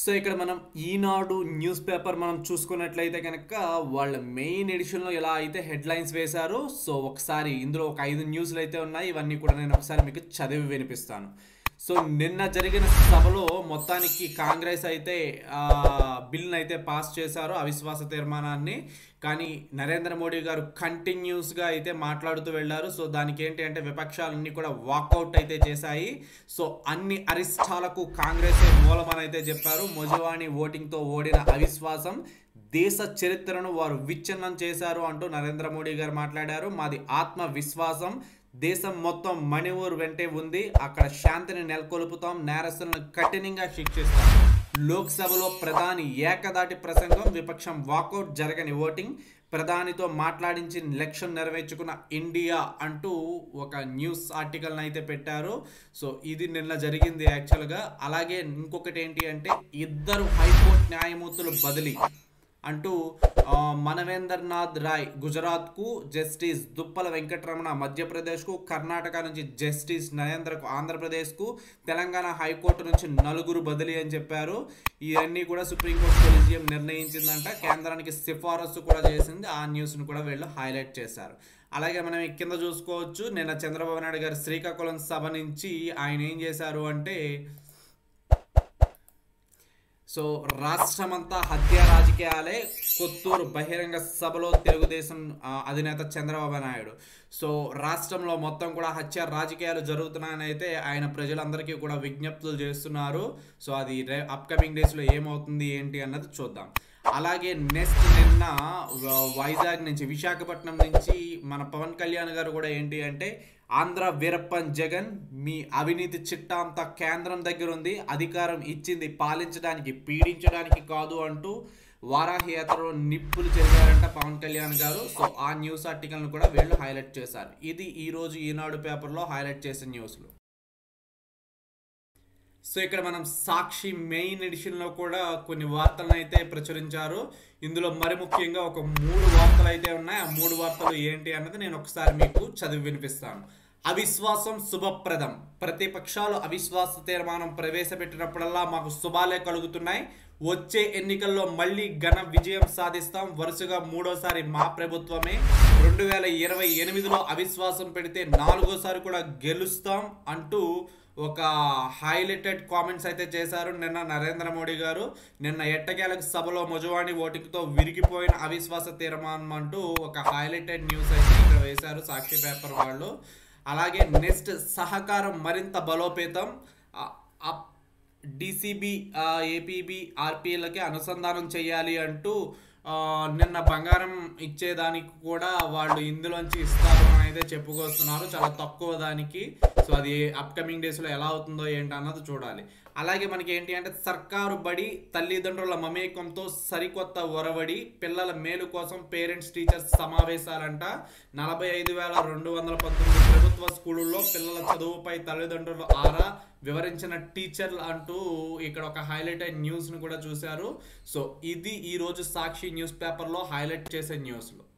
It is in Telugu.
సో ఇక్కడ మనం ఈనాడు న్యూస్ పేపర్ మనం చూసుకున్నట్లయితే కనుక వాళ్ళ మెయిన్ ఎడిషన్లో ఎలా అయితే హెడ్లైన్స్ వేశారో సో ఒకసారి ఇందులో ఒక ఐదు న్యూస్లు అయితే ఉన్నాయి ఇవన్నీ కూడా నేను ఒకసారి మీకు చదివి వినిపిస్తాను సో నిన్న జరిగిన సభలో మొత్తానికి కాంగ్రెస్ అయితే బిల్ని అయితే పాస్ చేశారు అవిశ్వాస తీర్మానాన్ని కానీ నరేంద్ర మోడీ గారు కంటిన్యూస్గా అయితే మాట్లాడుతూ వెళ్ళారు సో దానికి ఏంటి అంటే విపక్షాలన్నీ కూడా వాకౌట్ అయితే చేశాయి సో అన్ని అరిష్టాలకు కాంగ్రెస్ మూలమని అయితే చెప్పారు మొజవాణి ఓటింగ్తో ఓడిన అవిశ్వాసం దేశ చరిత్రను వారు విచ్ఛిన్నం చేశారు అంటూ నరేంద్ర మోడీ గారు మాట్లాడారు మాది ఆత్మవిశ్వాసం దేశం మొత్తం మణిపూర్ వెంటే ఉంది అక్కడ శాంతిని నెలకొల్పుతాం నేరస్తులను కఠినంగా శిక్షిస్తాం లోక్సభలో ప్రధాని ఏకదాటి ప్రసంగం విపక్షం వాకౌట్ జరగని ఓటింగ్ ప్రధానితో మాట్లాడించి లక్ష్యం నెరవేర్చుకున్న ఇండియా అంటూ ఒక న్యూస్ ఆర్టికల్ని అయితే పెట్టారు సో ఇది నిన్న జరిగింది యాక్చువల్గా అలాగే ఇంకొకటి ఏంటి అంటే ఇద్దరు హైకోర్టు న్యాయమూర్తులు బదిలీ అంటూ మనవేందర్నాథ్ రాయ్ గుజరాత్కు జస్టిస్ దుప్పల వెంకటరమణ మధ్యప్రదేశ్కు కర్ణాటక నుంచి జస్టిస్ నరేంద్రకు ఆంధ్రప్రదేశ్కు తెలంగాణ హైకోర్టు నుంచి నలుగురు బదిలీ అని చెప్పారు ఇవన్నీ కూడా సుప్రీంకోర్టు కొలిజియం నిర్ణయించిందంట కేంద్రానికి సిఫారసు కూడా చేసింది ఆ న్యూస్ను కూడా వీళ్ళు హైలైట్ చేశారు అలాగే మనం కింద చూసుకోవచ్చు నిన్న చంద్రబాబు నాయుడు గారు శ్రీకాకుళం సభ నుంచి ఆయన ఏం చేశారు అంటే సో రాష్ట్రమంతా హత్య రాజకీయాలే కొత్తూరు బహిరంగ సభలో తెలుగుదేశం అధినేత చంద్రబాబు నాయుడు సో రాష్ట్రంలో మొత్తం కూడా హత్య రాజకీయాలు జరుగుతున్నాయని అయితే ఆయన ప్రజలందరికీ కూడా విజ్ఞప్తులు చేస్తున్నారు సో అది అప్కమింగ్ డేస్లో ఏమవుతుంది ఏంటి అన్నది చూద్దాం అలాగే నెక్స్ట్ నిన్న వైజాగ్ నుంచి విశాఖపట్నం నుంచి మన పవన్ కళ్యాణ్ గారు కూడా ఏంటి అంటే ఆంధ్ర వీరప్పన్ జగన్ మీ అవినీతి చిట్టా అంతా కేంద్రం దగ్గర ఉంది అధికారం ఇచ్చింది పాలించడానికి పీడించడానికి కాదు అంటూ వారాహి యాత్రలో నిప్పులు చెరిగారంట పవన్ కళ్యాణ్ గారు సో ఆ న్యూస్ ఆర్టికల్ను కూడా వీళ్ళు హైలైట్ చేశారు ఇది ఈరోజు ఈనాడు పేపర్లో హైలైట్ చేసిన న్యూస్లు సో ఇక్కడ మనం సాక్షి మెయిన్ ఎడిషన్లో కూడా కొన్ని వార్తలను అయితే ప్రచురించారు ఇందులో మరి ముఖ్యంగా ఒక మూడు వార్తలు అయితే ఉన్నాయి ఆ మూడు వార్తలు ఏంటి అన్నది నేను ఒకసారి మీకు చదివి వినిపిస్తాను అవిశ్వాసం శుభప్రదం ప్రతిపక్షాలు అవిశ్వాస తీర్మానం ప్రవేశపెట్టినప్పుడల్లా మాకు శుభాలే కలుగుతున్నాయి వచ్చే ఎన్నికల్లో మళ్ళీ ఘన విజయం సాధిస్తాం వరుసగా మూడోసారి మా ప్రభుత్వమే రెండు వేల ఇరవై ఎనిమిదిలో అవిశ్వాసం పెడితే నాలుగోసారి కూడా గెలుస్తాం అంటూ ఒక హైలైటెడ్ కామెంట్స్ అయితే చేశారు నిన్న నరేంద్ర మోడీ గారు నిన్న ఎట్టకేలకు సభలో మొజవాణి ఓటింగ్తో విరిగిపోయిన అవిశ్వాస తీర్మానం అంటూ ఒక హైలైటెడ్ న్యూస్ అయితే ఇక్కడ వేశారు సాక్షి పేపర్ వాళ్ళు అలాగే నెక్స్ట్ సహకారం మరింత బలోపేతం డిసిబి ఏపీబీ ఆర్పీఎల్కి అనుసంధానం చేయాలి అంటూ నిన్న బంగారం ఇచ్చేదానికి కూడా వాళ్ళు ఇందులోంచి ఇస్తారు అని అయితే చెప్పుకొస్తున్నారు చాలా తక్కువ దానికి సో అది అప్కమింగ్ డేస్లో ఎలా అవుతుందో ఏంటి అన్నది చూడాలి అలాగే మనకి ఏంటి అంటే సర్కారు బడి తల్లిదండ్రుల మమేకంతో సరికొత్త ఒరవడి పిల్లల మేలు కోసం పేరెంట్స్ టీచర్స్ సమావేశాలంట నలభై ఐదు వేల రెండు వందల పంతొమ్మిది ప్రభుత్వ స్కూళ్ళల్లో పిల్లల చదువుపై తల్లిదండ్రులు ఆరా వివరించిన టీచర్లు అంటూ ఇక్కడ ఒక హైలైటెడ్ న్యూస్ను కూడా చూశారు సో ఇది ఈరోజు సాక్షి న్యూస్ పేపర్లో హైలైట్ చేసే న్యూస్లు